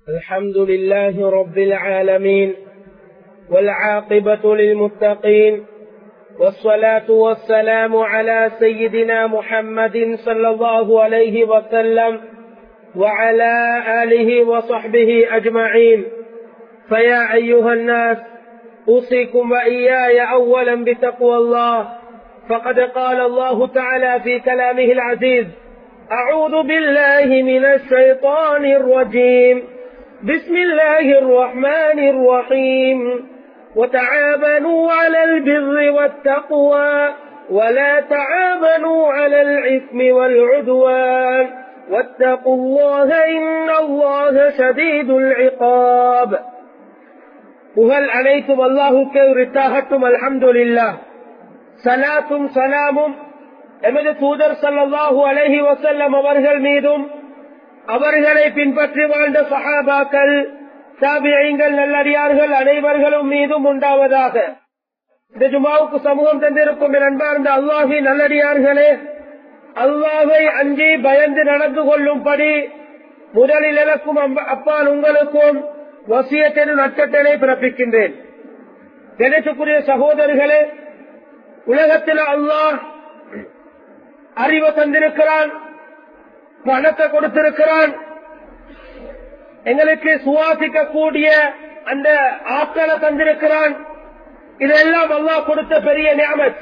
الحمد لله رب العالمين والعاقبة للمتقين والصلاة والسلام على سيدنا محمد صلى الله عليه وسلم وعلى آله وصحبه أجمعين فيا أيها الناس أوصيكم وإياي أولا بتقوى الله فقد قال الله تعالى في كلامه العزيز أعوذ بالله من الشيطان الرجيم بسم الله الرحمن الرحيم وتعاونوا على البر والتقوى ولا تعاونوا على الإثم والعدوان واتقوا الله إن الله شديد العقاب புகழ் அனைத்தும் அல்லாஹுக்கே உரித்தாகட்டும் அல்ஹம்துலில்லா சலாத்தும் சலாமும் எமது தூதர் சல்லாஹூ அலஹி வசல்லம் அவர்கள் மீதும் அவர்களை பின்பற்றி வாழ்ந்த சஹாபாக்கள் சாபியங்கள் நல்லடியார்கள் அனைவர்களும் மீதும் உண்டாவதாக இந்த ஜுமாவுக்கு சமூகம் தந்திருக்கும் என் அன்பார்ந்த அல்லாஹி நல்லடியார்களே அல்லாவை அஞ்சி பயந்து நடந்து கொள்ளும்படி முதலில் எனக்கும் அப்பால் உங்களுக்கும் வசியத்தின் நட்சத்திரை பிறப்பிக்கின்றேன் கணேசக்குரிய சகோதரர்களே உலகத்தில் அல்லாஹ் அறிவை தந்திருக்கிறான் பணத்தை கொடுத்திருக்கிறான் எங்களுக்கு சுவாசிக்க கூடிய அந்த ஆக்களை தந்திருக்கிறான் இதெல்லாம் அல்லாஹ் கொடுத்த பெரிய நியமத்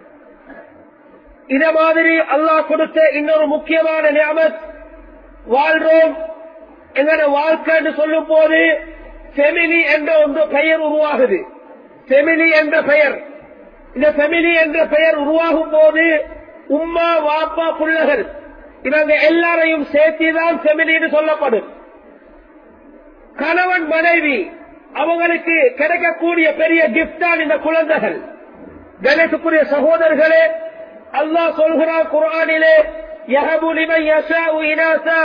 இத மாதிரி அல்லாஹ் கொடுத்த இன்னொரு முக்கியமான நியமத் வாழ்றோம் எங்களோட வாழ்க்கைன்னு சொல்லும் போது செமினி என்ற ஒன்று பெயர் உருவாகுது செமினி என்ற பெயர் இந்த செமினி என்ற பெயர் உருவாகும் போது உம்மா வாப்பா புள்ளகள் இவங்க எல்லாரையும் சேர்த்துதான் செமினின்னு சொல்லப்படும் கணவன் மனைவி அவங்களுக்கு கிடைக்கக்கூடிய பெரிய கிஃப்ட் தான் இந்த குழந்தைகள் கணேசுக்குரிய சகோதரர்களே அல்லாஹ் சொல்கிறார் குரானிலே யஹபுலிமை யசா இனாசா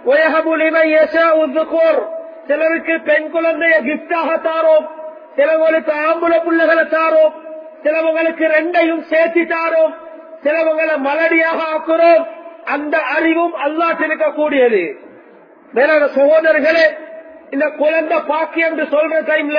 சிலருக்கு பெண் குழந்தைய கிஃப்டாக தாரோம் சிலவங்களுக்கு ஆம்புல புள்ளைகளை தாரோம் சிலவங்களுக்கு ரெண்டையும் சேர்த்து தாரோம் சிலவங்களை மலடியாக ஆக்குறோம் அந்த அறிவும் அல்லாஹ் இருக்கக்கூடியது மேலான சகோதரர்களே இந்த குழந்தை பாக்கியம் என்று சொல்ற டைம்ல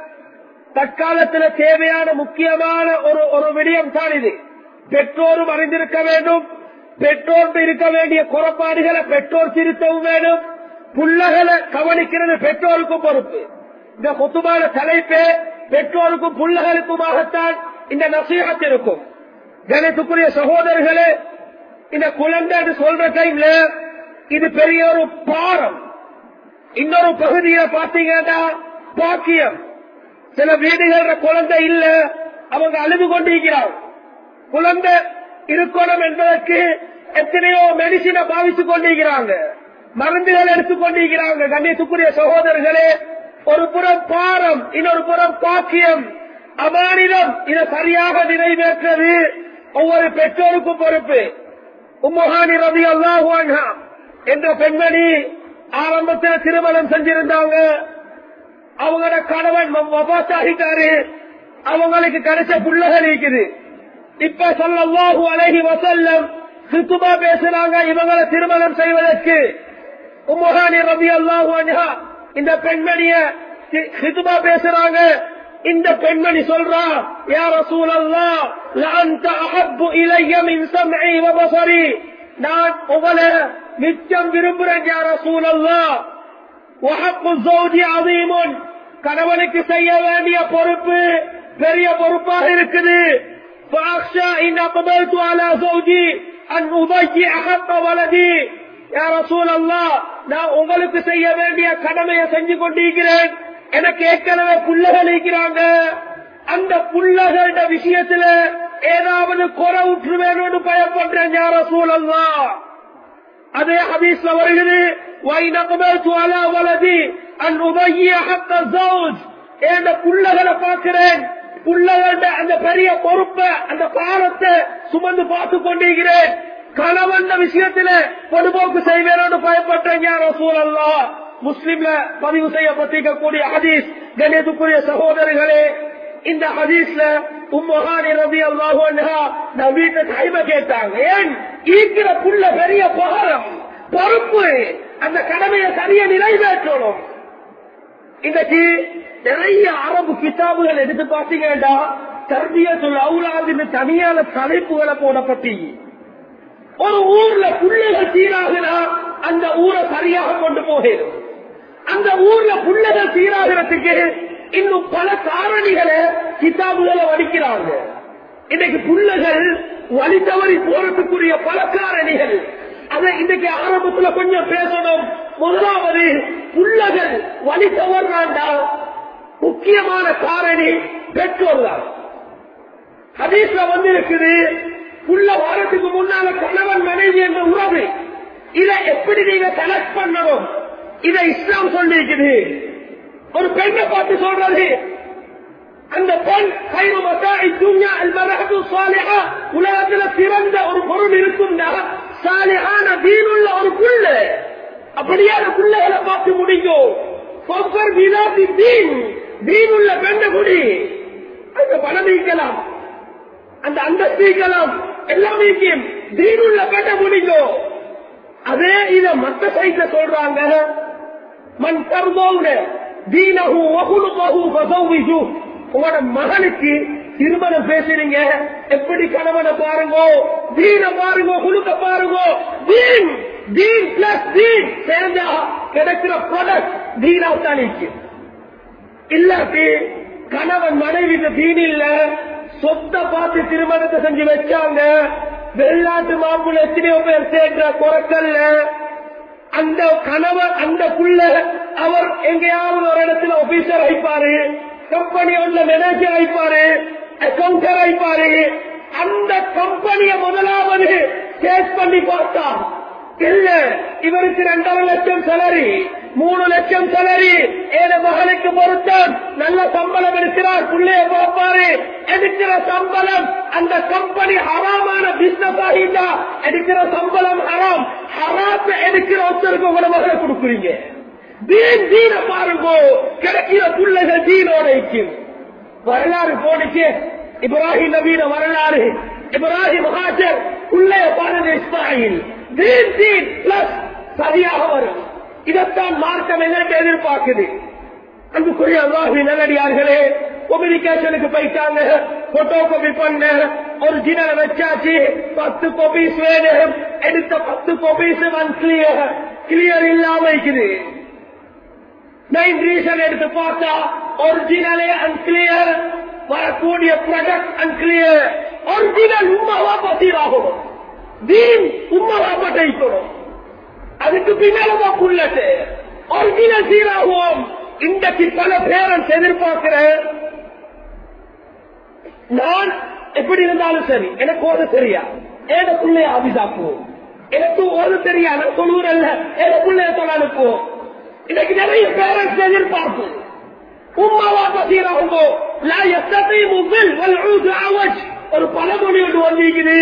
தற்காலத்துல தேவையான முக்கியமான ஒரு ஒரு விடயம் தான் இது பெற்றோரும் அறிந்திருக்க வேண்டும் பெற்றோர் இருக்க வேண்டிய குறைபாடுகளை பெற்றோர் திருத்தவும் வேணும் புள்ளகளை கவனிக்கிறது பெற்றோருக்கும் பொறுப்பு இந்த கொத்துமான தலைப்பே பெற்றோருக்கும் புள்ளகளுக்குமாகத்தான் இந்த நசீகத் இருக்கும் கணத்துக்குரிய சகோதரர்களே இந்த குழந்தை சொல்ற டைம்ல இது பெரிய ஒரு பாரம் இன்னொரு பகுதியில பாத்தீங்கன்னா பாக்கியம் சில வீடுகள குழந்தை இல்ல அவங்க அழுது கொண்டிருக்கிறாங்க குழந்தை இருக்கணும் என்பதற்கு எத்தனையோ மெடிசினை பாவித்துக் கொண்டிருக்கிறாங்க மருந்துகள் எடுத்துக் கொண்டிருக்கிறாங்க கண்ணியத்துக்குரிய சகோதரர்களே ஒரு புறம் பாரம் இன்னொரு புறம் பாக்கியம் அமானிதம் இதை சரியாக நிறைவேற்றது ஒவ்வொரு பெற்றோருக்கும் பொறுப்பு உம்மஹானி ரவி அல்லாஹுவான்ஹா என்ற பெண்மணி ஆரம்பத்தில் திருமணம் செஞ்சிருந்தாங்க அவங்களோட கணவன் வபாத்தாகிட்டாரு அவங்களுக்கு கிடைச்ச புள்ளகள் இருக்குது இப்ப சொல்லவாஹு அழகி வசல்லம் சுத்துமா பேசுறாங்க இவங்களை திருமணம் செய்வதற்கு உம்மஹானி ரவி அல்லாஹு இந்த பெண்மணிய சித்துமா பேசுறாங்க இந்த பெண்மணி சொல்றா யார சூழல்லா அஹப்பு இளைய மின் சம்ஐ வபசரி நான் உங்களை நிச்சயம் விரும்புறேன் யார சூழல்லா வஹப்பு ஜௌஜி அதீமுன் கணவனுக்கு செய்ய வேண்டிய பொறுப்பு பெரிய பொறுப்பாக இருக்குது فأخشى إن أقبلت على زوجي أن أضيع حق ولدي يا رسول الله நான் உங்களுக்கு செய்ய வேண்டிய கடமையை செஞ்சு கொண்டிருக்கிறேன் எனக்கு ஏற்கனவே புள்ளகள் இருக்கிறாங்க அந்த புள்ளகள விஷயத்துல ஏதாவது குறை விட்டுருவேன்னு பயப்படுறேன் யார சூழல்லா அதே ஹதீஸ்ல வருகிறது வலதி அன் உதகிய ஹத்த ஜவுஜ் என்ற புள்ளகளை பார்க்கிறேன் புள்ளகள அந்த பெரிய பொறுப்பை அந்த பாரத்தை சுமந்து பார்த்து கொண்டிருக்கிறேன் கணவன் விஷயத்துல பொதுபோக்கு செய்வேன்னு பயப்பட்டேன் யாரோ சூழல்லா முஸ்லிம்ல பதிவு செய்யப்பட்டிருக்கக்கூடிய ஹதீஸ் கணேதுக்குரிய சகோதரர்களே இந்த ஹதீஸ்ல உம்மஹானி ரவி அல்லாஹு நான் வீட்டை டைம கேட்டாங்க ஏன் ஈக்கிற புள்ள பெரிய பகரம் பொறுப்பு அந்த கடமையை சரியா நிறைவேற்றணும் இன்னைக்கு நிறைய அரபு கிதாபுகள் எடுத்து பார்த்தீங்கன்னா தர்பியத்துல் அவுலாதுன்னு தனியான தலைப்புகளை போடப்பட்டு ஒரு ஊர்ல புள்ளைகள் சீராகினா அந்த ஊரை சரியாக கொண்டு போகிறது அந்த ஊர்ல புள்ளைகள் சீராகிறதுக்கு இன்னும் பல காரணிகளை கிதாபுகளை வடிக்கிறாங்க இன்னைக்கு புள்ளைகள் வழி தவறி போறதுக்குரிய பல காரணிகள் அதை இன்னைக்கு ஆரம்பத்துல கொஞ்சம் பேசணும் முதலாவது புள்ளகள் வழி தவறாண்டா முக்கியமான காரணி பெற்றோர் தான் ஹதீஸ்ல வந்து இருக்குது புள்ள வாரத்துக்கு முன்னால கணவன் மனைவி என்ற உறவு இதை எப்படி நீங்க கனெக்ட் பண்ணணும் இதை இஸ்லாம் சொல்லியிருக்குது ஒரு பெண்ணை பார்த்து சொல்றது அந்த பெண் கைது மசாய் துன்யா அல் மரஹது சாலிஹா உலகத்துல சிறந்த ஒரு பொருள் இருக்கும்னா சாலிஹான தீனுள்ள ஒரு புள்ள அப்படியே அந்த பிள்ளைகளை பார்த்து முடிக்கும் ஒவ்வொரு வினாசி தீன் தீனுள்ள பெண்ணை குடி அந்த பணம் நீக்கலாம் அந்த அந்தஸ்து நீக்கலாம் எல்லாம் நீக்கும் தீனுள்ள பெண்ணை முடிக்கும் அதே இத மத்த சைட்ல சொல்றாங்க மண் கர்மோட தீனகு வகுலுககு வசௌவிஜு உங்களோட மகனுக்கு திருமணம் பேசுறீங்க எப்படி கணவனை பாருங்க தீன பாருங்க குழுக்க பாருங்க தீன் தீன் பிளஸ் தீன் சேர்ந்தா கிடைக்கிற ப்ராடக்ட் தீனா தான் இல்லாட்டி கணவன் மனைவி தீன் இல்ல சொத்தை பார்த்து திருமணத்தை செஞ்சு வச்சாங்க வெளிநாட்டு மாப்பிள்ள எத்தனையோ பேர் சேர்க்கிற குறைக்கல்ல அந்த கணவர் அந்த புள்ள அவர் எங்கேயாவது ஒரு இடத்துல ஆபீசர் ஆயிப்பாரு கம்பெனி ஒன்ல மேனேஜர் ஆயிப்பாரு அக்கௌண்டர் ஆயிப்பாரு அந்த கம்பெனிய முதலாவது கேஸ் பண்ணி பார்த்தா இல்ல இவருக்கு ரெண்டரை லட்சம் salary மூணு லட்சம் salary ஏழு மகனுக்கு பொருத்தம் நல்ல சம்பளம் எடுக்கிறார் பிள்ளைய பார்ப்பாரு எடுக்கிற சம்பளம் அந்த கம்பெனி ஹராமான பிசினஸ் ஆகிட்டா எடுக்கிற சம்பளம் ஹராம் ஹராத்த எடுக்கிற ஒருத்தருக்கு உங்களோட மகளை கொடுக்குறீங்க தீன் தீன பாருங்க கிடைக்கிற பிள்ளைகள் தீனோட இருக்கும் வரலாறு போனுச்சு இப்ராஹிம் நபீன வரலாறு இப்ராஹிம் ஹாஜர் பிள்ளைய பாருங்க இஸ்மாயில் தீன் தீன் பிளஸ் சரியாக வரும் இதைத்தான் மார்க்கம் எங்களுக்கு எதிர்பார்க்குது அன்புக்குரிய அல்லாஹி நல்லடியார்களே கம்யூனிகேஷனுக்கு போயிட்டாங்க போட்டோ காப்பி பண்ண ஒரிஜினல் வச்சாச்சு பத்து காப்பீஸ் வேணும் எடுத்த பத்து காப்பீஸ் கிளியர் கிளியர் இல்லாம இருக்குது நைன் ரீசன் எடுத்து பார்த்தா ஒரிஜினலே அன்கிளியர் வரக்கூடிய ப்ராடக்ட் அன்கிளியர் ஒரிஜினல் உண்மாவா பசீராகும் தீன் உண்மாவா பட்டைக்கணும் அதுக்கு பின்னாலதான் புள்ளட்டு ஒரிஜினல் சீராகும் இன்றைக்கு பல பேரண்ட்ஸ் எதிர்பார்க்கிறேன் நான் எப்படி இருந்தாலும் சரி எனக்கு ஓத தெரியா ஏத பிள்ளைய ஆபிசாக்குவோம் எனக்கு ஓத தெரியா நான் சொல்லுறல்ல ஏத பிள்ளைய சொல்ல அனுப்புவோம் இன்னைக்கு நிறைய பேரண்ட்ஸ் எதிர்பார்ப்பு உம்மாவா பசீராகும்போ லா எத்தனை முகில் வல் ஆவஜ் ஒரு பழமொழி ஒன்று வந்திருக்குது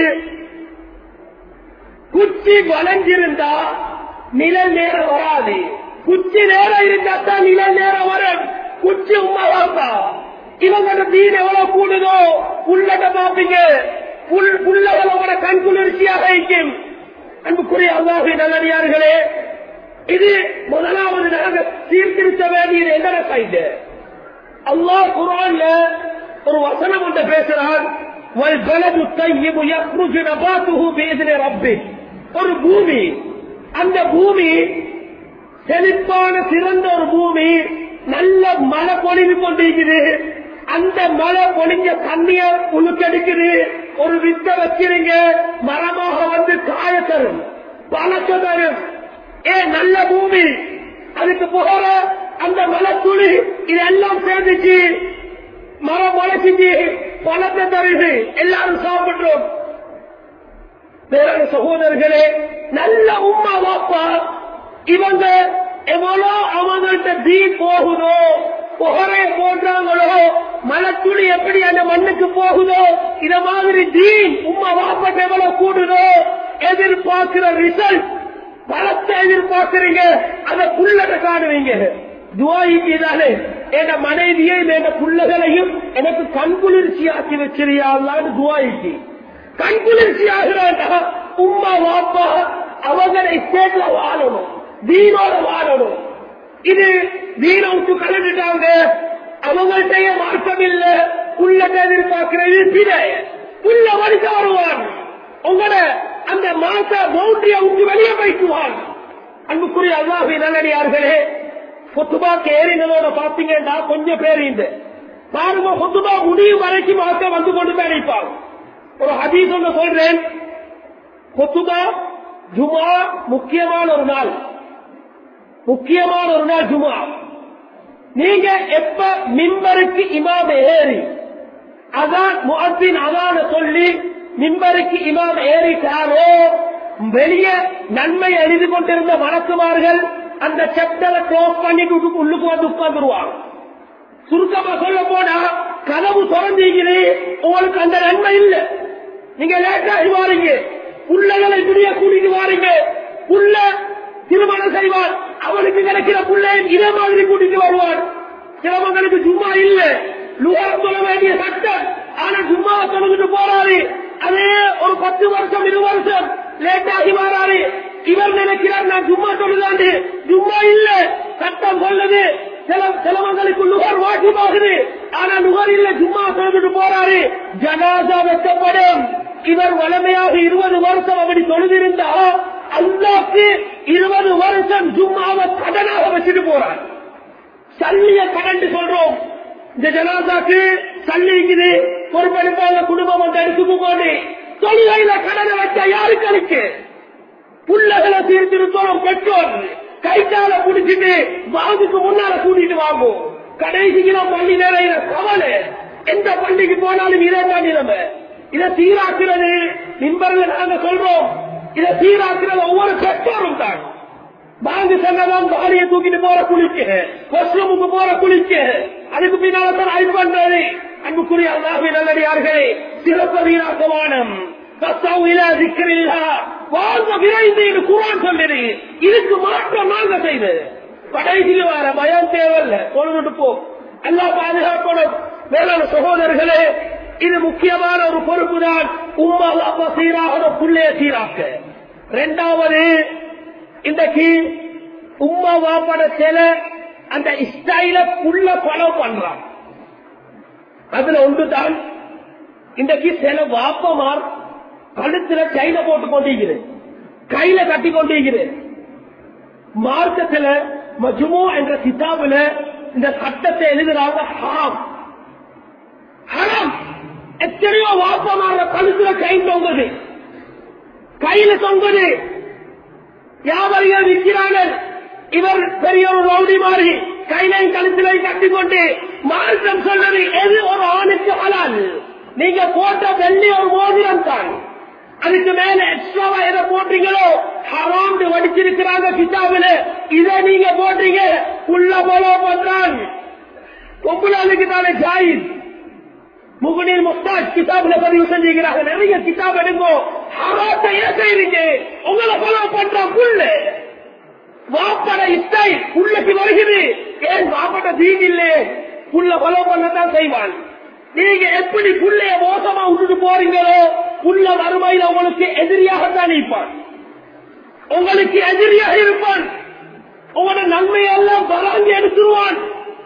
குச்சி வளைஞ்சிருந்தா நிழல் நேரம் வராது குச்சி நேரம் இருந்தா தான் நிழல் நேரம் வரும் குச்சி உமாவாப்பா இவங்க தீன் எவ்வளவு கூடுதோ புள்ளட்ட பாப்பீங்க புல் புள்ளவளோட கண் குளிர்ச்சியாக இருக்கும் அன்புக்குரிய அல்லாஹி நல்லடியார்களே இது முதலாவது நாங்கள் சீர்திருத்த வேண்டியது என்ன சைடு அல்லாஹ் குரான்ல ஒரு வசனம் ஒன்று பேசுறான் والبلد الطيب يخرج نباته بإذن ربه ஒரு பூமி அந்த பூமி செழிப்பான சிறந்த ஒரு பூமி நல்ல மழை பொழிவு கொண்டிருக்குது அந்த மழை பொழிஞ்ச தண்ணிய உழுக்கெடுக்குது ஒரு வித்த வச்சிருங்க மரமாக வந்து காய தரும் பழக்க தரும் ஏ நல்ல பூமி அதுக்கு போகிற அந்த மலை துளி இதெல்லாம் சேர்ந்துச்சு மரம் முளைச்சிச்சு பழத்தை தருது எல்லாரும் சாப்பிடுறோம் வேற சகோதரர்களே நல்ல உமா வாப்பா இவங்க எவ்வளோ அவங்கள்ட்ட தீ போகுதோ புகரை போன்றாங்களோ மலத்துளி எப்படி அந்த மண்ணுக்கு போகுதோ இத மாதிரி தீன் உமா வாப்பட்ட எவ்வளவு கூடுதோ எதிர்பார்க்கிற ரிசல்ட் பலத்தை எதிர்பார்க்கிறீங்க அந்த புள்ளத்தை காணுவீங்க துவாயிக்கு தானே என் மனைவியையும் என் புள்ளகளையும் எனக்கு கண்குளிர்ச்சி ஆக்கி வச்சிருயான்னு துவாயிக்கு கண்குளிர்ச்சி ஆகிறாண்டா உம்மா வாப்பா அவங்க ஸ்டேட்ல வாழணும் தீனோட வாழணும் இது வீண விட்டு கலந்துட்டாங்க அவங்கள்ட்டயே மார்க்கம் இல்ல உள்ள எதிர்பார்க்கிறது பிழை உள்ள மனுஷ வருவான் உங்களோட அந்த மாச பவுண்டரிய விட்டு வெளியே போயிட்டுவான் அன்புக்குரிய அல்லாஹி நல்லடியார்களே கொத்துபாக்கு ஏறினதோட பாத்தீங்கன்னா கொஞ்சம் பேர் இந்த பாருங்க கொத்துபா முடியும் வரைக்கும் மக்கள் வந்து கொண்டு போய் நிற்பாங்க ஒரு ஹதீஸ் ஒன்று சொல்றேன் கொத்துபா ஜுமா முக்கியமான ஒரு நாள் முக்கியமான ஒரு நாள் ஜுமா நீங்க எப்ப மின்பருக்கு இமாம ஏறி அதான் முகத்தின் அதான சொல்லி மின்பருக்கு இமாம் ஏறிட்டாரோ வெளியே நன்மை எழுதி கொண்டிருந்த வழக்குமார்கள் அந்த செப்டரை க்ளோஸ் பண்ணிட்டு உள்ளுக்கு வந்து உட்கார்ந்துருவாங்க சுருக்கமா சொல்ல போனா கதவு திறந்தீங்களே உங்களுக்கு அந்த நன்மை இல்லை நீங்க லேட்டாகி வாரீங்க புள்ளைகளை இப்படியே கூட்டிட்டு வாரீங்க புள்ள திருமணம் செய்வான் அவனுக்கு கிடைக்கிற புள்ளையும் இதே மாதிரி கூட்டிட்டு வருவான் சிலவங்களுக்கு சும்மா இல்ல லுகர் சொல்ல வேண்டிய சட்டம் ஆனா சும்மா சொல்லிட்டு போறாரு அதே ஒரு பத்து வருஷம் இருபது வருஷம் லேட் ஆகி வராரு இவர் நினைக்கிறார் நான் சும்மா சொல்லுதாண்டு சும்மா இல்ல சட்டம் சொல்லுது சில சிலவங்களுக்கு நுகர் வாக்கியமாகுது ஆனா நுகர் இல்ல சும்மா சொல்லிட்டு போறாரு ஜனாதா வெட்டப்படும் இவர் வளமையாக இருபது வருஷம் அப்படி தொழுதிருந்தா அல்லாக்கு இருபது வருஷம் சும்மாவை கடனாக வச்சுட்டு போறார் சல்லிய கடன் சொல்றோம் இந்த ஜனாதாக்கு சல்லி இருக்குது பொறுப்பெடுப்பாங்க குடும்பம் வந்து எடுத்து போட்டு தொழுகையில கடனை வச்சா யாருக்கு அளிக்கு புள்ளகளை சீர்திருத்தம் பெற்றோர் கைத்தால புடிச்சிட்டு வாங்குக்கு முன்னால கூட்டிட்டு வாங்கும் கடைசிக்கு நான் பள்ளி நிறைய கவலை எந்த பள்ளிக்கு போனாலும் இதே தான் நிலைமை இதை சீராக்குறது நின்பர்கள் நாங்க சொல்றோம் இதை சீராக்குறது ஒவ்வொரு பெற்றோரும் தான் பாங்கு சொன்னதான் பாடிய தூக்கிட்டு போற குளிக்க வாஷ்ரூமுக்கு போற குளிக்க அதுக்கு பின்னால தான் ஆய்வு பண்றது அன்புக்குரிய அல்லாஹி நல்லடியார்களே சிறப்பு வீராக்கமானம் வாழ்ந்த விரைந்து என்று குரான் சொல்லுது இதுக்கு மாற்றம் நாங்க செய்து கடைசியில் வர பயம் தேவையில்ல கொண்டுட்டு போ எல்லா பாதுகாப்படும் மேலான சகோதரர்களே இது முக்கியமான ஒரு பொறுப்பு தான் உமா அப்பா சீராக புள்ளைய சீராக்க இரண்டாவது இன்றைக்கு உமா வாப்பட சில அந்த ஸ்டைல புள்ள ஃபாலோ பண்றான் அதுல ஒன்றுதான் இன்றைக்கு சில வாப்பமார் கழுத்துல கையில போட்டு கொண்டிருக்கிறது கையில கட்டி கொண்டிருக்கிறது மார்க்கத்துல மஜ்மு என்ற கிதாபுல இந்த சட்டத்தை எழுதுறாங்க ஹராம் ஹராம் எத்தனையோ வாப்பமார கழுத்துல கை தொங்குது கையில தொங்குது வியாபாரிகள் விற்கிறார்கள் இவர் பெரிய ஒரு ரவுடி மாறி கையிலையும் கழுத்திலையும் கட்டிக்கொண்டு மாற்றம் சொன்னது எது ஒரு ஆணுக்கு ஹலால் நீங்க போட்ட வெள்ளி ஒரு மோதிரம் தான் அதுக்கு மேல எக்ஸ்ட்ராவா எதை போட்டீங்களோ ஹராம் வடிச்சிருக்கிறாங்க கிட்டாபில இதை நீங்க போட்டீங்க உள்ள போல பண்றான் பொம்புலாளுக்கு தானே ஜாயிஸ் முகனில் முஸ்தாஜ் கிதாப்ல பதிவு செஞ்சுக்கிறாங்க நிறைய கிதாப் எடுங்கோ ஹராத்தை ஏன் செய்றீங்க உங்களை ஃபாலோ பண்ற புல்லு வாப்பட இஷ்டை புள்ளைக்கு வருகிறது ஏன் வாப்பட தீன் இல்லே புள்ள ஃபாலோ பண்ணத்தான் செய்வான் நீங்க எப்படி புள்ளைய மோசமா விட்டுட்டு போறீங்களோ புள்ள வறுமையில உங்களுக்கு எதிரியாகத்தான் இருப்பான் உங்களுக்கு எதிரியாக இருப்பான் உங்களோட நன்மையெல்லாம் வராங்கி எடுத்துருவான்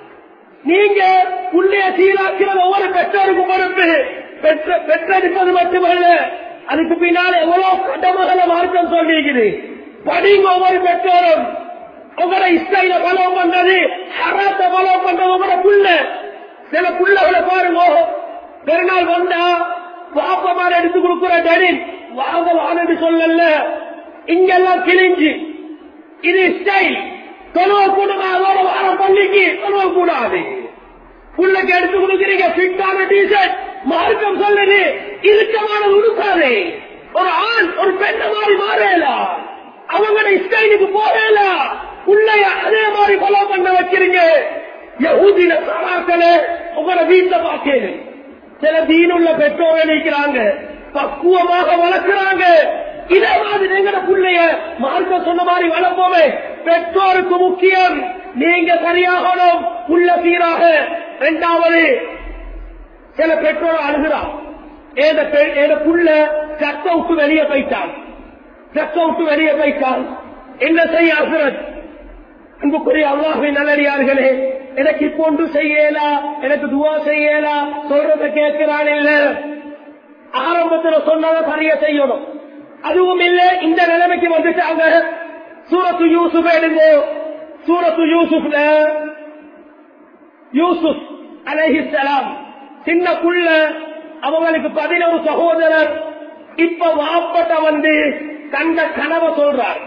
நீங்க புள்ளைய சீராக்கிறது ஒவ்வொரு பெற்றோருக்கும் பொறுப்பு பெற்ற பெற்றெடுப்பது மட்டுமல்ல அதுக்கு பின்னால் எவ்வளவு கடமைகளை மார்க்கம் சொல்லிருக்குது படிங்க ஒவ்வொரு பெற்றோரும் உங்களோட இஸ்டைல பலோ பண்றது ஹராத்த பலோ பண்றது உங்களோட புள்ள சில புள்ளகளை பாருங்க பெருநாள் வந்தா பாப்பமார் எடுத்து கொடுக்கிற டரின் வாங்க வான்னு சொல்லல இங்கெல்லாம் கிழிஞ்சு இது ஸ்டைல் தொழுவ கூடுங்க அதோட வாரம் பள்ளிக்கு தொழுவ கூடாது புள்ளைக்கு எடுத்து கொடுக்குறீங்க ஃபிட்டான டிஷர்ட் மார்க்கம் சொல்லுது இறுக்கமான உடுக்காது ஒரு ஆண் ஒரு பெண்ண மாதிரி மாறலாம் அவங்களோட ஸ்டைலுக்கு போறேல புள்ளைய அதே மாதிரி ஃபாலோ பண்ண வைக்கிறீங்க யகூதியில சராக்கள உங்களோட வீட்டுல பாக்கேன் சில தீனுள்ள பெற்றோர்கள் நிற்கிறாங்க பக்குவமாக வளர்க்கிறாங்க இதே மாதிரி எங்கட புள்ளைய மார்க்க சொன்ன மாதிரி வளர்ப்போமே பெற்றோருக்கு முக்கியம் நீங்க சரியாகணும் உள்ள சீராக இரண்டாவது சில பெற்றோர் அழுகிறான் ஏத பெ- ஏத புள்ள சத்த விட்டு வெளியே போயிட்டான் சத்த விட்டு வெளியே போயிட்டான் என்ன செய்ய அசுரத் அன்புக்குரிய அல்லாஹின் நல்லடியார்களே எனக்கு இப்போ ஒன்று செய்யலா எனக்கு துவா செய்யலா சொல்றத கேட்கிறான் இல்ல ஆரம்பத்துல சொன்னதை சரியா செய்யணும் அதுவும் இல்ல இந்த நிலைமைக்கு வந்துட்டாங்க சூரத்து யூசுப் எடுங்க சூரத்து யூசுப்ல யூசுப் அலைஹிஸ்ஸலாம் சின்ன புள்ள அவங்களுக்கு பதினோரு சகோதரர் இப்ப வாப்பட்ட வந்து கண்ட கனவை சொல்றார்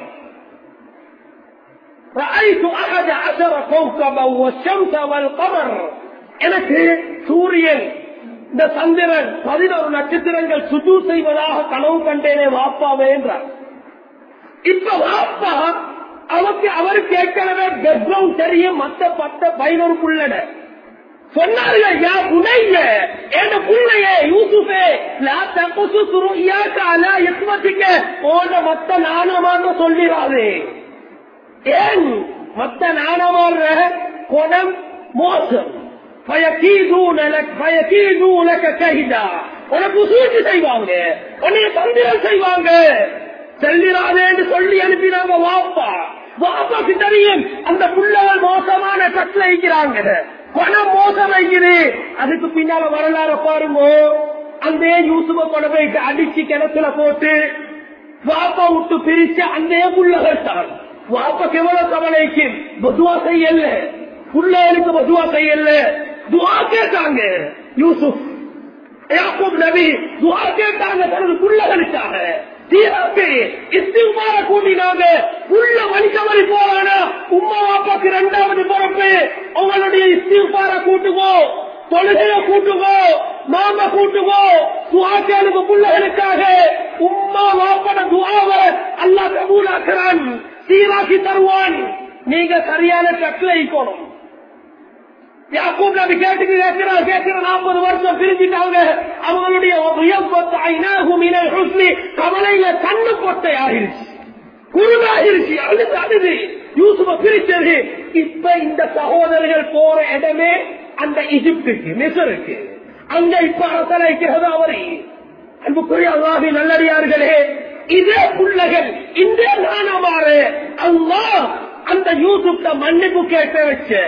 رأيت أحد عشر كوكبا والشمس والقمر எனக்கு சூரியன் இந்த சந்திரன் பதினோரு நட்சத்திரங்கள் சுஜூ செய்வதாக கனவு கண்டேனே வாப்பாவே என்றார் இப்ப வாப்பா அவருக்கு அவருக்கு ஏற்கனவே பெட்ரூம் தெரியும் மத்த பத்த பதினோரு புள்ளட சொன்னார்கள் யா புனைய என் புள்ளையே யூசுஃபே லா தகுசு சுருயாக்க அலா இஸ்மத்திக்க ஓன மத்த நாணமாக சொல்லிடாதே ஏன் மத்த நாணமாற குணம் மோசம் உனக்கு சூழ்ச்சி செய்வாங்க உன்னைய தந்திரம் செய்வாங்க செல்லிராதேன்னு சொல்லி அனுப்பினாங்க வாப்பா வாப்பாக்கு தெரியும் அந்த புள்ளகள் மோசமான கட்டில வைக்கிறாங்க பணம் மோசம் வைக்குது அதுக்கு பின்னால வரலாறு பாருங்க அந்த யூசுப கொண்டு போய் அடிச்சு கிணத்துல போட்டு வாப்பா விட்டு பிரிச்சு அந்த புள்ளகள் தான் வாப்பாக்கு எவ்வளவு கவலைக்கு பதுவா செய்யல புள்ளைகளுக்கு பதுவா செய்யல துவா கேட்டாங்க யூசுப் யாக்கூப் நபி துவா கேட்டாங்க தனது புள்ளகளுக்காக சீராக்கு இஸ்திமார கூட்டினாங்க உள்ள வழி தவறி போறானா உமா அப்பாக்கு இரண்டாவது பொறுப்பு உங்களுடைய இஸ்திமார கூட்டுவோ தொழுகைய கூட்டுவோ மாம கூட்டுவோ துவாக்கானுக்கு பிள்ளைகளுக்காக உம்மா வாப்பட துவாவை அல்லா கபூலாக்குறான் சீராக்கி தருவான் நீங்க சரியான கட்டளை இருக்கணும் யாக்கூப் நபி கேட்டுக்கு கேட்கிற கேட்கிற நாற்பது வருஷம் பிரிஞ்சிட்டாங்க அவங்களுடைய கவலையில கண்ணு பொட்டை ஆகிருச்சு குருவாகிருச்சு அழுது அழுது யூசுப பிரிச்சது இப்ப இந்த சகோதரர்கள் போற இடமே அந்த இஜிப்டுக்கு மிசருக்கு அங்க இப்ப அரசனைக்கிறது அவரை அன்புக்குரிய அல்லாஹி நல்லடியார்களே இதே புள்ளகள் இந்த நானமாறு அல்லா அந்த யூசுப்ட மன்னிப்பு கேட்க வச்சு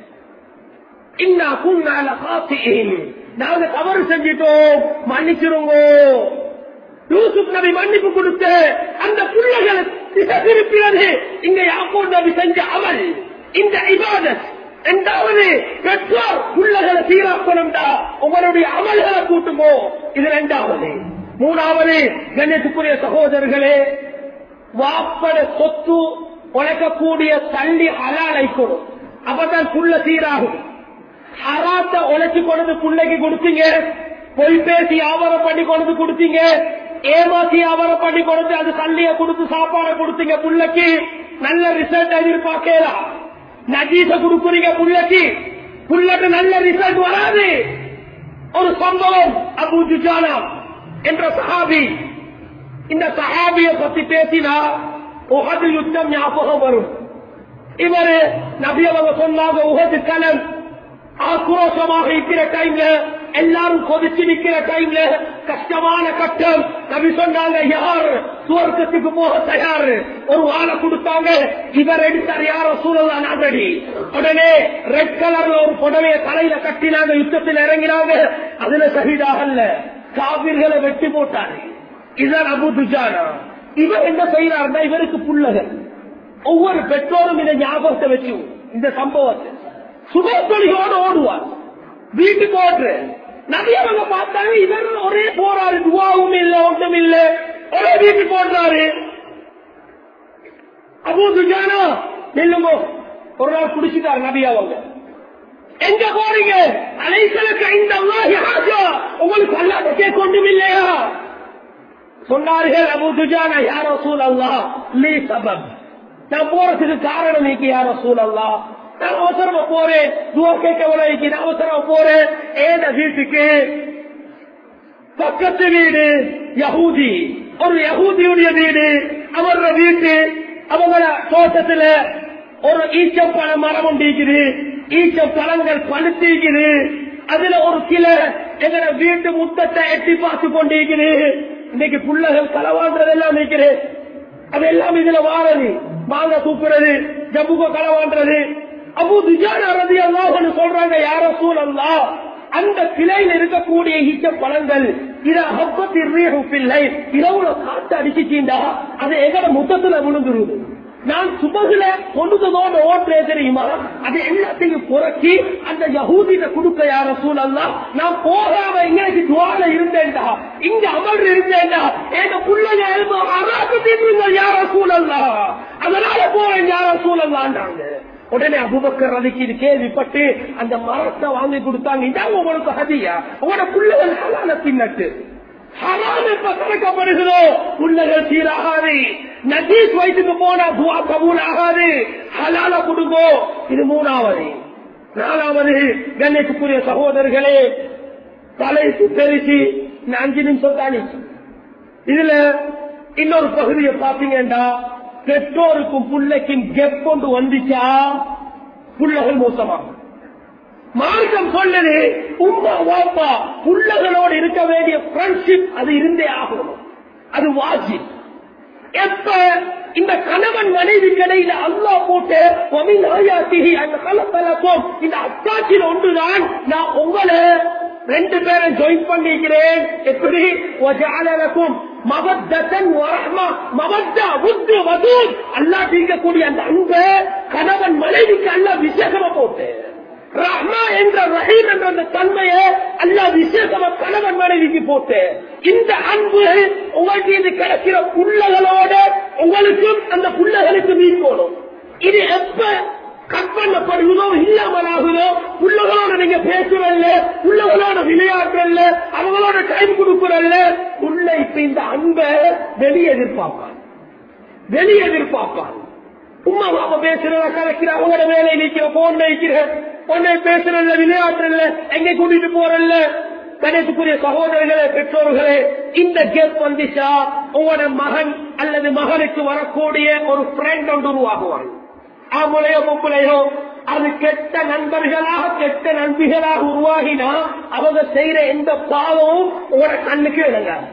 இன்னா குன்னால காத்தியின் நாங்க தவறு செஞ்சிட்டோம் மன்னிச்சிருங்க யூசுப் நபி மன்னிப்பு கொடுத்து அந்த பிள்ளைகளை திசை திருப்பினது இங்க யாக்கோ நபி செஞ்ச அமல் இந்த இபாதத் இரண்டாவது பெற்றோர் பிள்ளைகளை சீராக்கணும்டா உங்களுடைய அமல்களை கூட்டுமோ இது இரண்டாவது மூணாவது கண்ணியத்துக்குரிய சகோதரர்களே வாப்பட சொத்து உழைக்கக்கூடிய தள்ளி அலாலை கொடும் அப்பதான் புள்ள சீராகும் ஹராத்த உழைச்சு கொண்டு பிள்ளைக்கு கொடுத்தீங்க பொய் பேசி வியாபாரம் பண்ணி கொண்டு கொடுத்தீங்க ஏமாத்தி வியாபாரம் பண்ணி கொண்டு அது தள்ளிய கொடுத்து சாப்பாடு கொடுத்தீங்க புள்ளைக்கு நல்ல ரிசல்ட் எதிர்பார்க்கலாம் நஜீச கொடுக்குறீங்க புள்ளைக்கு புள்ளைக்கு நல்ல ரிசல்ட் வராது ஒரு சம்பவம் அபு ஜுஜானா என்ற சஹாபி இந்த சஹாபிய பத்தி பேசினா உகது யுத்தம் ஞாபகம் வரும் இவரு நபி அவங்க சொன்னாங்க உகது கலம் ஆக்ரோஷமாக இருக்கிற டைம்ல எல்லாரும் கொதிச்சு நிக்கிற டைம்ல கஷ்டமான கட்டம் நபி சொன்னாங்க யார் சுவர்க்கத்துக்கு போக தயார் ஒரு வாழை கொடுத்தாங்க இவர் எடுத்தார் யார சூழல் ஆல்ரெடி உடனே ரெட் கலர்ல ஒரு புடவைய தலையில கட்டினாங்க யுத்தத்தில் இறங்கினாங்க அதுல சகிதாகல்ல காவிர்களை வெட்டி போட்டாரு இதான் அபு துஜானா இவர் என்ன செய்யறாருன்னா இவருக்கு புள்ளகள் ஒவ்வொரு பெற்றோரும் இதை ஞாபகத்தை வச்சு இந்த சம்பவத்தை சுபத்தொழிகளோடு ஓடுவார் வீட்டுக்கு ஓடுற நிறைய அவங்க பார்த்தாங்க இவர் ஒரே போறாரு துவாவும் இல்ல ஒன்றும் இல்ல ஒரே வீட்டுக்கு ஓடுறாரு அபூ துஜானா நில்லுங்க ஒரு நாள் குடிச்சிட்டாரு நபி அவங்க எங்க போறீங்க அலைசலுக்கு இந்த அல்லாஹி ஹாஜா உங்களுக்கு அல்லாத கேட்கொண்டும் இல்லையா சொன்னார்கள் அபு துஜானா யாரோ சூழ் அல்லா லீ சபப் நான் போறதுக்கு காரணம் நீக்கு யாரோ சூழ் அல்லா நான் அவசரமா போறேன் துவா கேட்க உலகிக்கு நான் அவசரமா போறேன் ஏன வீட்டுக்கு பக்கத்து வீடு யகூதி ஒரு யகூதியுடைய வீடு அவரோட வீட்டு அவங்கள தோட்டத்துல ஒரு ஈச்சப்பழ மரம் உண்டிக்குது ஈச்ச பழங்கள் பழுத்திக்குது அதுல ஒரு கிளை எங்கட வீட்டு முத்தத்தை எட்டி பார்த்து கொண்டிருக்குது இன்னைக்கு புள்ளகள் களவாடுறதெல்லாம் நிற்கிறது அதெல்லாம் இதுல வாரது மாங்க தூக்குறது ஜபுக களவான்றது அபு துஜானா ரதி அல்லாஹ்னு சொல்றாங்க யார சூழல்லா அந்த கிளையில் இருக்கக்கூடிய ஈச்ச பழங்கள் இத ஹப்பத்தி பிள்ளை இரவுல காத்து அடிச்சுட்டீண்டா அது எங்கட முத்தத்துல விழுந்துருது நான் சுபகுல கொண்டுதோட ஓட்டுறே தெரியுமா அது எல்லாத்தையும் புரட்சி அந்த யகூதிட்ட கொடுக்க யார சூழல்லா நான் போகாம இங்கே துவால இருந்தேன்டா இங்க அமர்ந்து இருந்தேன்டா எங்க பிள்ளைங்க எழுந்து அராக்கு தீர்வுங்க யார சூழல்லா அதனால போறேன் யார சூழல்லான்றாங்க உடனே அபுபக்கர் அதுக்கு இது கேள்விப்பட்டு அந்த மரத்தை வாங்கி கொடுத்தாங்க இதாங்க உங்களுக்கு ஹதியா உங்களோட பிள்ளைகள் ஹலால பின்னட்டு ஹலால் எப்ப திறக்கப்படுகிறோ பிள்ளைகள் சீராகாது நஜீஸ் வயசுக்கு போனா துவா கபூல் ஆகாது ஹலால கொடுங்கோ இது மூணாவது நாலாவது கண்ணியத்துக்குரிய சகோதரர்களே தலை சுத்தரிச்சு இந்த அஞ்சு நிமிஷம் தானே இதுல இன்னொரு பகுதியை பாத்தீங்கன்னா பெற்றோருக்கும் பிள்ளைக்கும் கெப் கொண்டு வந்துச்சா புள்ளகள் மோசமாகும் மார்க்கம் சொன்னது உமா வாப்பா புள்ளகளோடு இருக்க வேண்டிய ஃப்ரெண்ட்ஷிப் அது இருந்தே ஆகணும் அது வாசி எப்ப இந்த கணவன் மனைவி கடையில அல்லா போட்டு ஒமின் ஆயாத்திகி அந்த கலப்பலக்கும் இந்த அத்தாட்சியில் ஒன்றுதான் நான் உங்களை ரெண்டு பேரும் ஜாயின் பண்ணிக்கிறேன் எப்படி ஒஜாலக்கும் மவத்தன் வரஹ்மா மவத்தா புத்து வதூர் அல்லா தீர்க்கக்கூடிய அந்த அன்பை கணவன் மனைவிக்கு அல்லா விசேஷமா போட்டு ரஹ்மா என்ற ரஹீம் என்ற அந்த தன்மையை அல்லா விசேஷமா கணவன் மனைவிக்கு போட்டு இந்த அன்பு உங்களுக்கு இது கிடைக்கிற புள்ளகளோட உங்களுக்கும் அந்த புள்ளகளுக்கு மீட்கணும் இது எப்ப கட் பண்ணப்படுவதோ இல்லாமல் ஆகுதோ புள்ளகளோட நீங்க பேசுறல்ல புள்ளகளோட விளையாடுறல்ல அவங்களோட டைம் கொடுக்குறல்ல புள்ள இப்ப இந்த அன்பை வெளியே எதிர்பார்ப்பான் வெளியே எதிர்பார்ப்பான் உமா பாப்பா பேசுறத கலக்கிற அவங்களோட வேலை நிக்கிற போன் நிக்கிற பொண்ணை பேசுறல்ல விளையாட்டுறல்ல எங்க கூட்டிட்டு போறல்ல கணேசுக்குரிய சகோதரர்களே பெற்றோர்களே இந்த கேப் வந்துச்சா உங்களோட மகன் அல்லது மகனுக்கு வரக்கூடிய ஒரு ஃப்ரெண்ட் ஒன்று உருவாகுவாங்க ஆம்பளையோ பொம்பளையோ அது கெட்ட நண்பர்களாக கெட்ட நண்பிகளாக உருவாகினா அவங்க செய்யற எந்த பாவமும் உங்களோட கண்ணுக்கு விளங்காது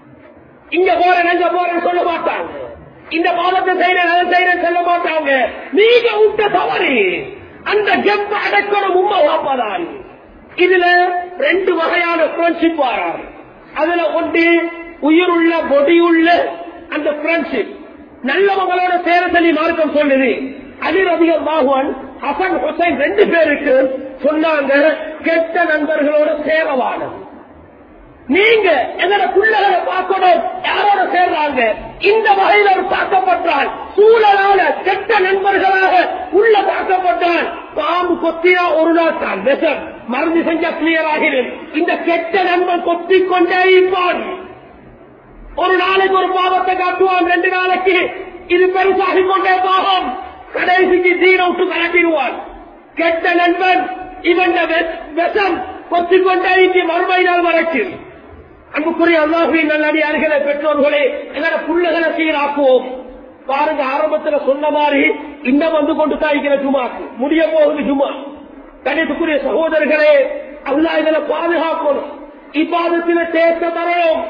இங்க போறேன் அங்க போறேன் சொல்ல மாட்டாங்க இந்த பாவத்தை செய்யறேன் அதை செய்யறேன் சொல்ல மாட்டாங்க நீங்க விட்ட தவறு அந்த கெப்ப அடக்கணும் உண்மை வாப்பதான் இதுல ரெண்டு வகையான ஃப்ரெண்ட்ஷிப் வராது அதுல ஒன்று உயிருள்ள பொடியுள்ள அந்த ஃப்ரெண்ட்ஷிப் நல்லவங்களோட சேர சொல்லி மார்க்கம் சொல்லுது அலி ரபிகள் பாகுவன் ஹசன் ஹுசைன் ரெண்டு பேருக்கு சொன்னாங்க கெட்ட நண்பர்களோட சேரவானம் நீங்க எங்களோட பிள்ளைகளை பார்க்கணும் யாரோட சேர்றாங்க இந்த வகையில் ஒரு தாக்கப்பட்டால் சூழலால கெட்ட நண்பர்களாக உள்ள தாக்கப்பட்டால் பாம்பு கொத்தியா ஒரு நாள் தான் விஷம் மருந்து செஞ்சா கிளியர் ஆகிறேன் இந்த கெட்ட நண்பன் கொத்தி கொண்டே இருப்பான் ஒரு நாளைக்கு ஒரு பாவத்தை காட்டுவான் ரெண்டு நாளைக்கு இது பெருசாகி கொண்டே போகும் கடைசிக்கு தீர விட்டு கலட்டிடுவான் கெட்ட நண்பன் இவன் விஷம் கொத்திக்கொண்டே இங்கே மறுமை நாள் வரைக்கும் அன்புக்குரிய அல்லாஹுவின் நல்லடியார்களே பெற்றோர்களே எங்களோட புள்ளைகளை சீராக்குவோம் பாருங்க ஆரம்பத்துல சொன்ன மாதிரி இன்னும் வந்து கொண்டு தாய்க்கிற ஜுமாக்கு முடிய போகுது ஜுமா கணித்துக்குரிய சகோதரர்களே அல்லா இதனை பாதுகாக்கணும் இப்பாதத்தில தேக்க தரணும்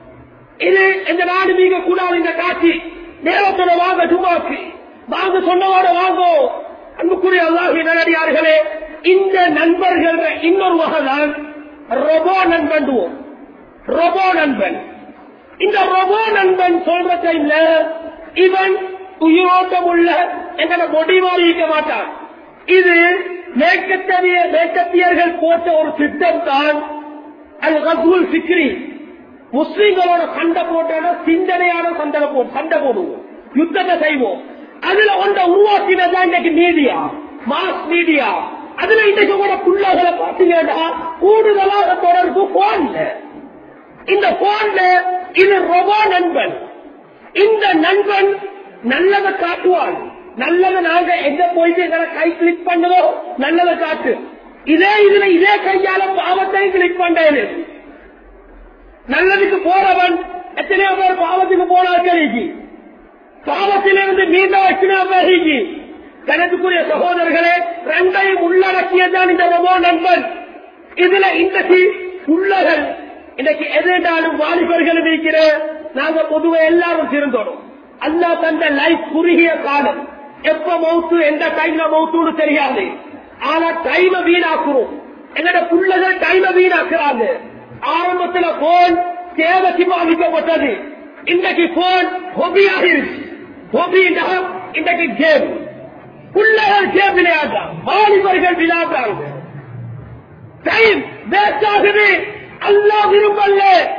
இது இந்த நாடு நீங்க கூடாது இந்த காட்சி நேரத்தோட வாங்க ஜுமாக்கு வாங்க சொன்னவோட வாங்கோ அன்புக்குரிய அல்லாஹி நல்லடியார்களே இந்த நண்பர்கள் இன்னொரு வகைதான் ரொபோ நண்பண்டுவோம் ரொபோ நண்பன் இந்த ரொபோ நண்பன் சொல்ற டைம்ல இவன் உயிரோட்டம் உள்ள எங்களை முடிவாக இருக்க மாட்டான் இது மேற்கத்திய மேற்கத்தியர்கள் போட்ட ஒரு திட்டம் தான் அது ரசூல் சிக்ரி முஸ்லிம்களோட சண்டை போட்டோட சிந்தனையான சண்டை போ சண்டை போடுவோம் யுத்தத்தை செய்வோம் அதுல ஒன்றை உருவாக்கினதான் இன்னைக்கு மீடியா மாஸ் மீடியா அதுல இன்னைக்கு கூட பிள்ளைகளை பார்த்தீங்கன்னா கூடுதலாக தொடர்பு போன்ல இந்த போன்ல இது ரொபோ நண்பன் இந்த நண்பன் நல்லதை காட்டுவான் நல்லதை நாங்க எங்க போயிட்டு எங்களை கை கிளிக் பண்ணுவோம் நல்லதை காட்டு இதே இதுல இதே கையால பாவத்தையும் கிளிக் பண்றேன் நல்லதுக்கு போறவன் எத்தனையோ பேர் பாவத்துக்கு போனால் கருகி பாவத்திலிருந்து மீண்டும் எத்தனையோ பேருக்கு கணக்குரிய சகோதரர்களே ரெண்டையும் உள்ளடக்கியதான் இந்த ரொபோ நண்பன் இதுல இன்றைக்கு உள்ளகள் இன்னைக்கு எதிர்த்தாலும் வாலிபர்கள் இருக்கிற நாங்க பொதுவா எல்லாரும் திருந்தோம் அல்லா தந்த லைஃப் குறுகிய காலம் எப்ப மவுத்து எந்த டைம்ல மவுத்துன்னு தெரியாது ஆனா டைம வீணாக்குறோம் எங்கட புள்ளகள் டைம வீணாக்குறாங்க ஆரம்பத்துல போன் தேவைக்கு பாதிக்கப்பட்டது இன்றைக்கு போன் ஹொபியாக இருக்கு ஹொபின்னா இன்றைக்கு கேம் புள்ளகள் கேம் விளையாடுறாங்க வாலிபர்கள் விளையாடுறாங்க டைம் வேஸ்ட் ஆகுது அல்லா விரும்பல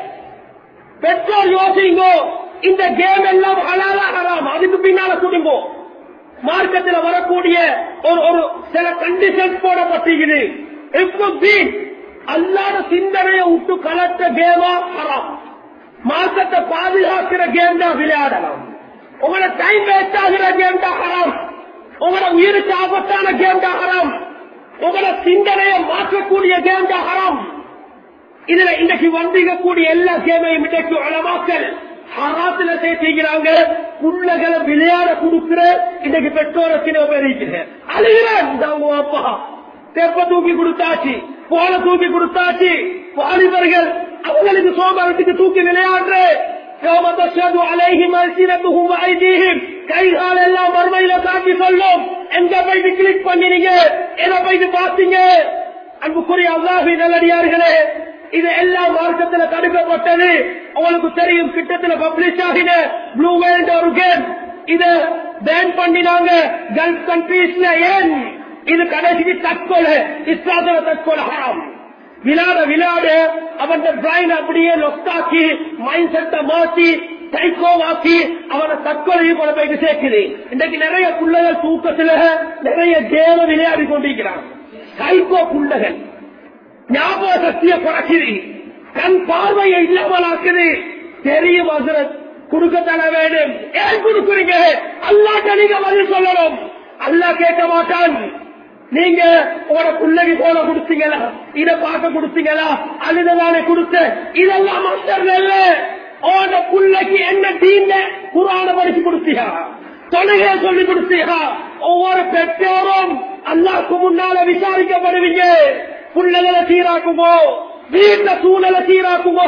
பெற்றோர் யோசிங்கோ இந்த கேம் எல்லாம் ஹலாலா ஹராம் அதுக்கு பின்னால குடும்பம் மார்க்கத்தில் வரக்கூடிய ஒரு ஒரு சில கண்டிஷன் போடப்பட்டிருக்குது எப்படி அல்லாத சிந்தனையை விட்டு கலத்த கேமா ஹராம் மார்க்கத்தை பாதுகாக்கிற கேம் தான் விளையாடலாம் உங்களோட டைம் வேஸ்ட் ஆகிற கேம் தான் ஹராம் உங்களோட உயிருக்கு ஆபத்தான கேம் தான் ஹராம் உங்களோட சிந்தனையை மாற்றக்கூடிய கேம் தான் ஹராம் இதுல இன்னைக்கு வந்திருக்கக்கூடிய எல்லா கேமையும் இன்றைக்கு அளவாக்கல் ஹராத்துல சேர்த்திக்கிறாங்க புள்ளகளை விளையாட கொடுக்கிற இன்னைக்கு பெற்றோரை சில பேர் இருக்கிறேன் அழுகிறேன் இந்த உங்க அப்பா தெப்ப தூக்கி கொடுத்தாச்சு போல தூக்கி கொடுத்தாச்சு வாலிபர்கள் அவங்களுக்கு சோமரத்துக்கு தூக்கி விளையாடுற يوم تشهد عليهم ألسنتهم وأيديهم கைகால் எல்லாம் மறுமையில காட்டி சொல்லும் எங்க போயிட்டு கிளிக் பண்ணினீங்க எதை போயிட்டு பார்த்தீங்க அன்புக்குரிய அல்லாஹி நல்லடியார்களே இது எல்லாம் மார்க்கத்தில் தடுக்கப்பட்டது உங்களுக்கு தெரியும் கிட்டத்தில் பப்ளிஷ் ஆகின ப்ளூ வேல்ட் ஒரு கேம் இத பேன் பண்ணினாங்க கல்ஃப் கண்ட்ரீஸ்ல ஏன் இது கடைசிக்கு தற்கொலை இஸ்லாத்துல தற்கொலை ஹராம் விளையாட விளையாட அவன் பிரைன் அப்படியே லொஸ்டாக்கி மைண்ட் செட்டை மாத்தி சைக்கோவாக்கி அவனை தற்கொலையை கொண்டு போய் சேர்க்குது இன்றைக்கு நிறைய புள்ளைகள் தூக்கத்துல நிறைய தேவ விளையாடி கொண்டிருக்கிறான் சைக்கோ புள்ளைகள் ஞாபக சக்தியை குறைக்குது கண் பார்வையை இல்லாமலாக்குது தெரியும் ஹசரத் கொடுக்க தர வேண்டும் ஏன் கொடுக்குறீங்க அல்லாட்ட நீங்க பதில் சொல்லணும் அல்லா கேட்க மாட்டான் நீங்க உங்களோட பிள்ளைக்கு போல கொடுத்தீங்களா இத பார்க்க கொடுத்தீங்களா அழுததானே கொடுத்த இதெல்லாம் மாஸ்டர் இல்ல உங்களோட பிள்ளைக்கு என்ன தீன குரான படிச்சு கொடுத்தியா தொழுகைய சொல்லி கொடுத்தியா ஒவ்வொரு பெற்றோரும் அல்லாக்கு முன்னால விசாரிக்கப்படுவீங்க புள்ளகளை சீராக்குமோ வீட்டுல சூழலை சீராக்குமோ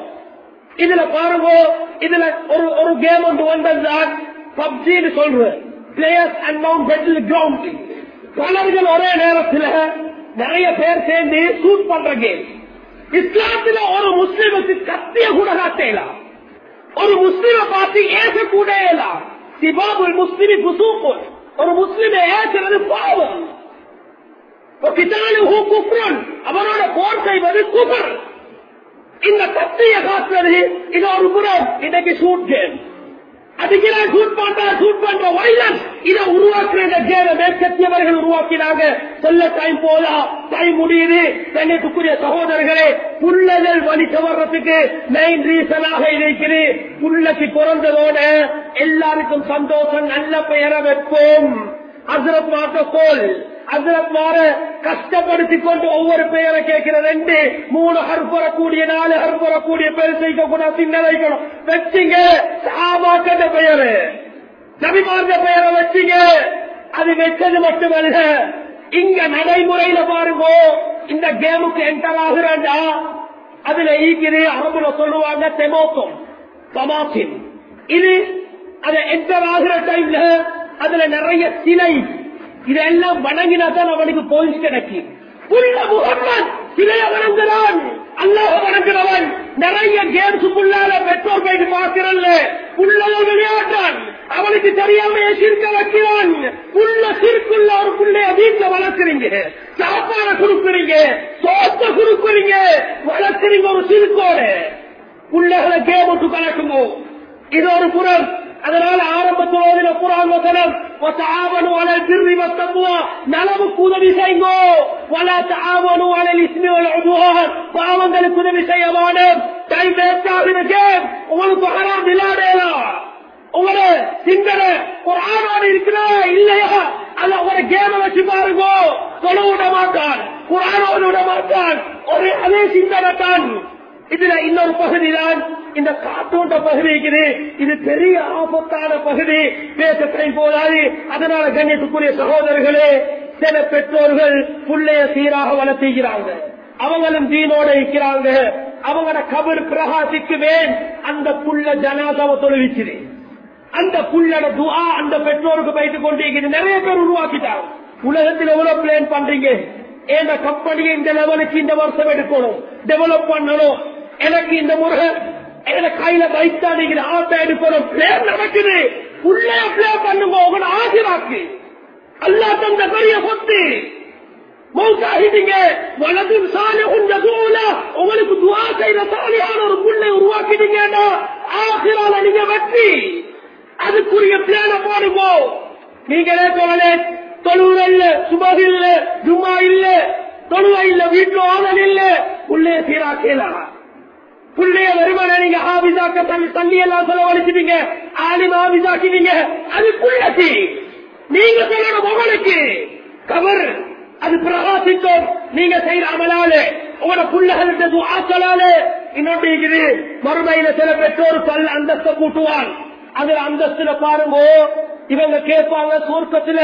இதுல பாருங்க இதுல ஒரு ஒரு கேம் ஒன்று வந்ததுதான் பப்ஜின்னு சொல்றேன் players and mount battle ground பலர்கள் ஒரே நேரத்தில் நிறைய பேர் சேர்ந்து ஷூட் பண்ற கேம் இஸ்லாத்துல ஒரு முஸ்லிமுக்கு கத்திய கூட காட்டலாம் ஒரு முஸ்லிம பார்த்து ஏச கூட சிபாபுல் முஸ்லிமி புசூப்புல் ஒரு முஸ்லிமை ஏசுறது பாவம் அவனோட போர் செய்வது குபர் இந்த கத்திய காட்டுறது இது ஒரு புறம் இன்னைக்கு ஷூட் கேம் அதுக்கெல்லாம் ஷூட் பண்ற ஷூட் பண்ற வைலன்ஸ் இதை உருவாக்குற இந்த கேம மேற்கத்தியவர்கள் உருவாக்கினாங்க சொல்ல டைம் போதா டைம் முடியுது கண்ணியத்துக்குரிய சகோதரர்களே புள்ளகள் வழி வர்றதுக்கு மெயின் ரீசனாக இருக்குது புள்ளக்கு பிறந்ததோட எல்லாருக்கும் சந்தோஷம் நல்ல பெயரை வைப்போம் அசரத் மாற்றக்கோள் அசரத் மாற கஷ்டப்படுத்திக் கொண்டு ஒவ்வொரு பெயரை கேட்கிற ரெண்டு மூணு ஹர் வரக்கூடிய நாலு ஹர் வரக்கூடிய பேர் செய்ய கூட சின்ன வைக்கணும் வச்சுங்க சாமாக்கண்ட பெயரு நபிமார்ந்த பெயரை வச்சுங்க அது வச்சது மட்டுமல்ல இங்க நடைமுறையில பாருங்க இந்த கேமுக்கு என்டர் ஆகுறா அதுல ஈக்குது அரபுல சொல்லுவாங்க தெமோக்கம் தமாசின் இது அதை என்டர் ஆகுற டைம்ல அதுல நிறைய சிலை இதெல்லாம் வணங்கினா தான் அவனுக்கு போலீஸ் கிடைக்கும் புள்ள முகம்மன் சிலைய வணங்குறான் அல்லாஹ் வணங்குறவன் நிறைய கேம்ஸ் புள்ளால பெட்ரோல் போயிட்டு பார்க்கிறல்ல புள்ளவ விளையாட்டான் அவனுக்கு தெரியாம சிரிக்க வைக்கிறான் புள்ள சிறுக்குள்ள ஒரு புள்ளைய வீட்டுல வளர்க்குறீங்க சாப்பாட கொடுக்குறீங்க சோத்த கொடுக்குறீங்க வளர்க்குறீங்க ஒரு சிறுக்கோட புள்ளைகளை கேம் விட்டு கலக்குமோ இது ஒரு புறம் அதனால ஆரம்பத்தோதில புறான் வசனம் وتعاونوا على البر والتقوى நலவுக்கு உதவி செய்யுங்கோ ولا تعاونوا على الاثم والعدوان பாவங்களுக்கு உதவி செய்ய வேணும் டைம் வேஸ்ட் ஆகுது கேம் உங்களுக்கு ஹராம் விளையாடலாம் உங்களோட சிந்தனை ஒரு ஆணோடு இருக்கிறா இல்லையா அல்ல ஒரு கேம வச்சு பாருங்க தொலை விட மாட்டான் குரானோடு விட மாட்டான் ஒரு அதே சிந்தனை தான் இதுல இன்னொரு பகுதி தான் இந்த காத்தோட்ட பகுதி இருக்குது இது பெரிய ஆபத்தான பகுதி பேச கை போதாது அதனால கண்ணியத்துக்குரிய சகோதரர்களே சில பெற்றோர்கள் புள்ளைய சீராக வளர்த்துகிறாங்க அவங்களும் தீனோட இருக்கிறாங்க அவங்களோட கபர் பிரகாசிக்குவேன் அந்த புள்ள ஜனாதாவை தொழுவிச்சுது அந்த புள்ளட துஆ அந்த பெற்றோருக்கு போயிட்டு கொண்டிருக்கிறது நிறைய பேர் உருவாக்கிட்டாங்க உலகத்தில் எவ்வளவு பிளான் பண்றீங்க ஏன் கம்பெனியை இந்த லெவலுக்கு இந்த வருஷம் எடுக்கணும் டெவலப் பண்ணணும் எனக்கு இந்த முறை எனக்கு கையில வைத்தா நீங்க ஆட்டை எடுக்கணும் பிளேன் நடக்குது உள்ளே பிளே பண்ணுங்க உங்களை ஆசிராக்கு அல்லா தந்த பெரிய சொத்து மௌத்தாகிட்டீங்க வலது சாலை கொஞ்சம் தூள உங்களுக்கு துவா செய்த சாலையான ஒரு புள்ளை உருவாக்கிட்டீங்கன்னா ஆசிரால நீங்க வெற்றி அதுக்குரிய பிளான போடுங்க நீங்களே போகலே தொழுவ இல்ல சுபகு இல்ல ஜும்மா இல்ல தொழுவ இல்ல வீட்டுல ஆதல் இல்ல உள்ளே சீராக்கலாம் புள்ளைய வருமான நீங்க ஆபிசாக்க தண்ணி எல்லாம் செலவழிச்சிட்டீங்க ஆலிம் ஆபிசாக்கிட்டீங்க அது புள்ளத்தி நீங்க சொல்லணும் உங்களுக்கு கவர் அது பிரகாசித்தோம் நீங்க செய்யற அமலாலே உங்களோட புள்ளகளுக்கு ஆக்கலாலே இன்னொன்று இருக்குது மறுமையில சில பெற்றோர் பல் அந்தஸ்தை கூட்டுவான் அதுல அந்தஸ்துல பாருங்க இவங்க கேட்பாங்க சொர்க்கத்துல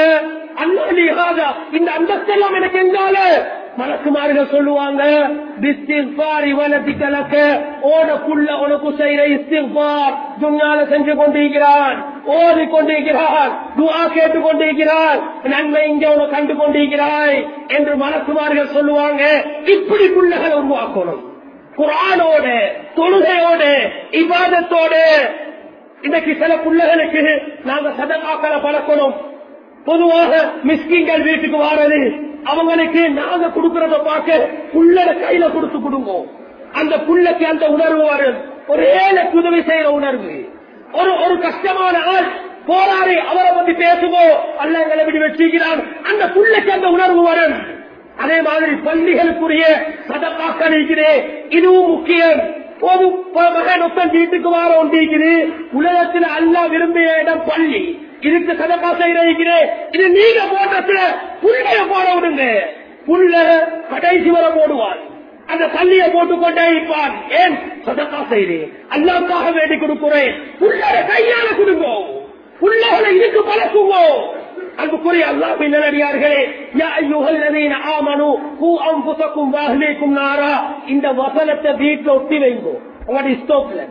அல்லாஹ் இந்த அந்தஸ்து எல்லாம் எனக்கு எங்கால மலக்குமார்கள் சொல்லுவாங்க இஸ்திஃபார் இவனத்தி கலக்க ஓட புள்ள உனக்கு செய்யற இஸ்திஃபார் துன்யால செஞ்சு கொண்டிருக்கிறான் ஓதி கொண்டிருக்கிறான் துஆ கேட்டு கொண்டிருக்கிறான் நன்மை இங்க உனக்கு கண்டு கொண்டிருக்கிறாய் என்று மலக்குமார்கள் சொல்லுவாங்க இப்படி புள்ளகளை உருவாக்கணும் குரானோட தொழுகையோட இபாதத்தோட இன்னைக்கு சில பிள்ளைகளுக்கு நாங்க சதகாக்களை பழக்கணும் பொதுவாக மிஸ்கிங்கள் வீட்டுக்கு வாரது அவங்களுக்கு நாங்க கொடுக்கறத பார்க்க புள்ளட கையில கொடுத்து கொடுங்க அந்த புள்ளைக்கு அந்த உணர்வு வரும் ஒரு ஏழைக்கு உதவி செய்யற உணர்வு ஒரு ஒரு கஷ்டமான ஆள் போராடி அவரை பத்தி பேசுவோம் அல்ல எங்களை விட்டு வச்சுக்கிறான் அந்த புள்ளைக்கு அந்த உணர்வு வரும் அதே மாதிரி பள்ளிகளுக்குரிய சதப்பாக்க இருக்கிறேன் இதுவும் முக்கியம் ஒரு மகன் ஒத்தன் வீட்டுக்கு வார ஒன்றிருக்குது உலகத்தில் அல்லா விரும்பிய இடம் பள்ளி இதுக்கு சதப்பா செய்கிறேன் இது நீங்க போட்டத்துல புள்ளைய போட விடுங்க புள்ள கடைசி வர போடுவார் அந்த தள்ளிய போட்டு கொண்டே இருப்பான் ஏன் சதப்பா செய்கிறேன் அல்லாவுக்காக வேண்டி கொடுக்கிறேன் புள்ளட கையால கொடுங்க புள்ளகளை இதுக்கு பழக்குவோம் அன்புக்குரிய அல்லாஹின் நல்லடியார்களே யா அய்யுஹல்லதீன ஆமனு ஹூ அன்ஃபுஸக்கும் வஅஹ்லீக்கும் நாரா இந்த வசனத்தை வீட்ல ஒட்டி வைங்க உங்களுடைய ஸ்டோப்ல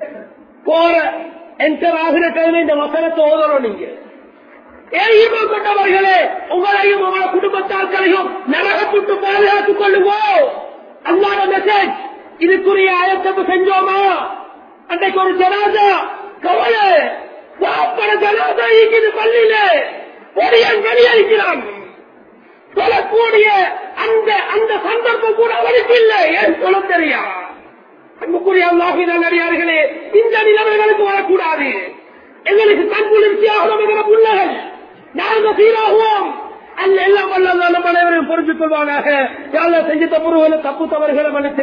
போற என்டர் ஆகிற டைம்ல இந்த வசனத்தை ஓதணும் நீங்க ஏன் ஈமம் கொண்டவர்களே உங்களையும் உங்கள குடும்பத்தார்களையும் நரகத்துட்டு பாதுகாத்துக் கொள்ளுவோம் அல்லாத மெசேஜ் இதுக்குரிய ஆயத்தப்பு செஞ்சோமா அன்றைக்கு ஒரு ஜனாதா கவலை வாப்பட ஜனாதா இருக்குது பள்ளியில ஒடியன் வெளியளிக்கிறான் சொல்லக்கூடிய அந்த அந்த சந்தர்ப்பம் கூட அவனுக்கு இல்லை ஏன் சொல்ல தெரியா அன்புக்குரிய அல்லாஹின் அடியார்களே இந்த நிலைமைகளுக்கு வரக்கூடாது எங்களுக்கு கண் குளிர்ச்சியாக நமது பிள்ளைகள் நாங்கள் சீராகுவோம் அல்ல எல்லாம் வல்ல நம்ம அனைவரையும் புரிஞ்சுக் கொள்வானாக யாரும் செஞ்சு தப்பு தப்பு தவறுகளை மன்னித்து